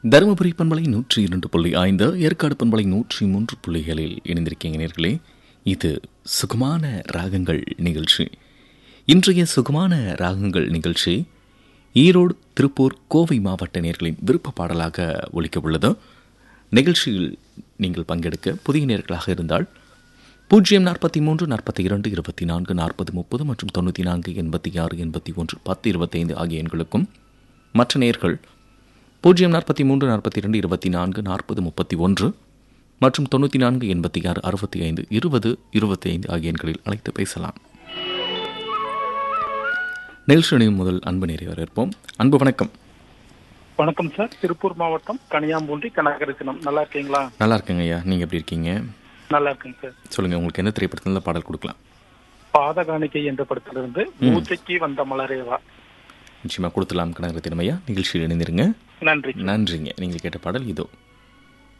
தருமபுரி பண்பலை நூற்றி இரண்டு புள்ளி ஐந்து ஏற்காடு பண்பலை நூற்றி மூன்று புள்ளிகளில் இணைந்திருக்கீங்க நேர்களே இது சுகமான ராகங்கள் நிகழ்ச்சி இன்றைய சுகமான ராகங்கள் நிகழ்ச்சி ஈரோடு திருப்பூர் கோவை மாவட்ட நேர்களின் விருப்ப பாடலாக ஒலிக்க உள்ளது நிகழ்ச்சியில் நீங்கள் பங்கெடுக்க புதிய நேர்களாக இருந்தால் பூஜ்ஜியம் நாற்பத்தி மூன்று நாற்பத்தி இரண்டு இருபத்தி நான்கு நாற்பது முப்பது மற்றும் தொண்ணூற்றி நான்கு எண்பத்தி ஆறு எண்பத்தி ஒன்று பத்து இருபத்தைந்து ஆகிய எண்களுக்கும் மற்ற நேர்கள் பூஜ்ஜியம் நாற்பத்தி மூன்று நாற்பத்தி இரண்டு இருபத்தி நான்கு நாற்பது முப்பத்தி ஒன்று மற்றும் தொண்ணூற்றி நான்கு எண்பத்தி ஆறு அறுபத்தி ஐந்து இருபது இருபத்தி ஐந்து ஆகிய எண்களில் அழைத்து பேசலாம் நிகழ்ச்சியின் முதல் அன்பு நேரை வரவேற்போம் அன்பு வணக்கம் வணக்கம் சார் திருப்பூர் மாவட்டம் கனியாம்பூண்டி கனகரத்தினம் நல்லா இருக்கீங்களா நல்லா இருக்கேங்க ஐயா நீங்கள் எப்படி இருக்கீங்க நல்லா இருக்குங்க சார் சொல்லுங்கள் உங்களுக்கு என்ன திரைப்படத்தில் பாடல் கொடுக்கலாம் பாதகாணிக்கை என்ற படத்திலிருந்து மூச்சைக்கு வந்த மலரேவா நிச்சயமாக கொடுத்துலாம் கனகரத்தினம் ஐயா நிகழ்ச்சியில் இணைந்திருங்க நன்றி நன்றிங்க நீங்கள் கேட்ட பாடல் இதோ